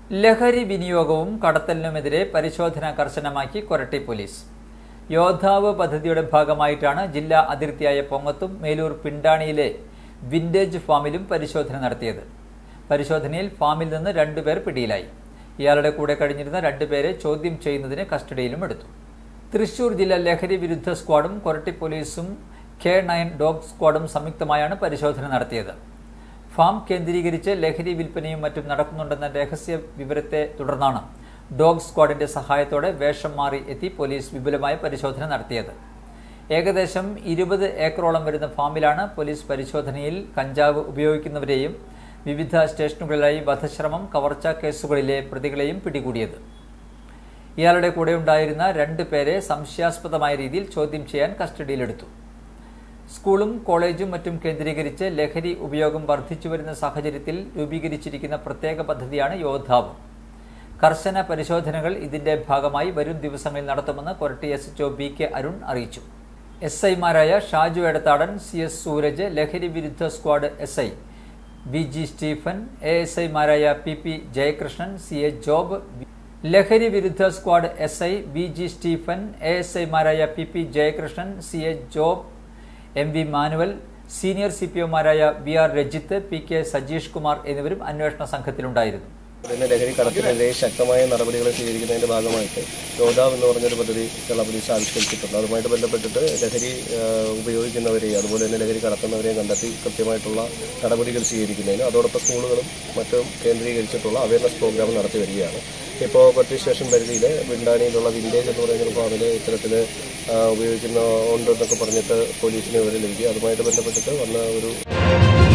ലഹരി വിനിയോഗവും കടത്തലിനുമെതിരെ പരിശോധന കർശനമാക്കി കൊരട്ടി പോലീസ് യോദ്ധാവ് പദ്ധതിയുടെ ഭാഗമായിട്ടാണ് ജില്ലാ അതിർത്തിയായ പൊങ്ങത്തും മേലൂർ പിണ്ടാണിയിലെ വിന്റേജ് ഫാമിലും പരിശോധന നടത്തിയത് പരിശോധനയിൽ ഫാമിൽ നിന്ന് രണ്ടുപേർ പിടിയിലായി ഇയാളുടെ കൂടെ കഴിഞ്ഞിരുന്ന രണ്ടുപേരെ ചോദ്യം ചെയ്യുന്നതിന് കസ്റ്റഡിയിലും എടുത്തു തൃശൂർ ജില്ലാ ലഹരി വിരുദ്ധ സ്ക്വാഡും കൊരട്ടി പോലീസും കെ നയൻ ഡോഗ് സ്ക്വാഡും സംയുക്തമായാണ് പരിശോധന നടത്തിയത് ഫാം കേന്ദ്രീകരിച്ച് ലഹരി വിൽപ്പനയും മറ്റും നടക്കുന്നുണ്ടെന്ന രഹസ്യ വിവരത്തെ തുടർന്നാണ് ഡോഗ് സ്ക്വാഡിന്റെ സഹായത്തോടെ വേഷം മാറി എത്തി പോലീസ് വിപുലമായ പരിശോധന നടത്തിയത് ഏകദേശം ഇരുപത് ഏക്കറോളം വരുന്ന ഫാമിലാണ് പോലീസ് പരിശോധനയിൽ കഞ്ചാവ് ഉപയോഗിക്കുന്നവരെയും വിവിധ സ്റ്റേഷനുകളിലായി വധശ്രമം കവർച്ച കേസുകളിലെ പ്രതികളെയും പിടികൂടിയത് ഇയാളുടെ കൂടെ ഉണ്ടായിരുന്ന രണ്ട് പേരെ സംശയാസ്പദമായ രീതിയിൽ ചോദ്യം ചെയ്യാൻ കസ്റ്റഡിയിലെടുത്തു സ്കൂളും കോളേജും മറ്റും കേന്ദ്രീകരിച്ച് ലഹരി ഉപയോഗം വർദ്ധിച്ചുവരുന്ന സാഹചര്യത്തിൽ രൂപീകരിച്ചിരിക്കുന്ന പ്രത്യേക പദ്ധതിയാണ് യോദ്ധാവ് കർശന പരിശോധനകൾ ഇതിന്റെ ഭാഗമായി വരും ദിവസങ്ങളിൽ നടത്തുമെന്ന് Koratty S H O B K Arun അറിയിച്ചു എസ് ഐമാരായ ഷാജു എടത്താടൻ സി എസ് സൂരജ് ലഹരി വിരുദ്ധ squad S I V G Stephen A S ഐമാരായ P P Jayakrishnan C A Job ലഹരി വിരുദ്ധ squad S I V G Stephen A S ഐമാരായ P P Jayakrishnan C A Job M V Manuel senior C P ഒമാരായ V R Rajith P K Sajeesh Kumar എന്നിവരും അന്വേഷണ സംഘത്തിലുണ്ടായിരുന്നു പിന്നെ ലഹരി കടത്തിനെതിരെ ശക്തമായ നടപടികൾ സ്വീകരിക്കുന്നതിന്റെ ഭാഗമായിട്ട് യോദ്ധാവ് എന്ന് പറഞ്ഞൊരു പദ്ധതി കേരള പോലീസ് ആവിഷ്കരിച്ചിട്ടുണ്ട് അതുമായിട്ട് ബന്ധപ്പെട്ടിട്ട് ലഹരി ആ, ഉപയോഗിക്കുന്നവരെയും അതുപോലെ തന്നെ ലഹരി കടത്തുന്നവരെയും കണ്ടെത്തി കൃത്യമായിട്ടുള്ള നടപടികൾ സ്വീകരിക്കുന്നതിന് അതോടൊപ്പം സ്കൂളുകളും മറ്റും കേന്ദ്രീകരിച്ചിട്ടുള്ള അവയർനെസ് പ്രോഗ്രാം നടത്തി വരികയാണ് ഇപ്പോൾ കൊച്ചി സ്റ്റേഷൻ പരിധിയിൽ വിണ്ടാണിയിലുള്ള വിൻറ്റേജ് എന്ന് പറയുന്ന ഒരു ഫാമിൽ ഇത്തരത്തിൽ ഉപയോഗിക്കുന്ന ഉണ്ടെന്നൊക്കെ പറഞ്ഞിട്ട് പോലീസിന് വിവരം ലഭിക്കുക അതുമായിട്ട് ബന്ധപ്പെട്ടിട്ട് വന്ന ഒരു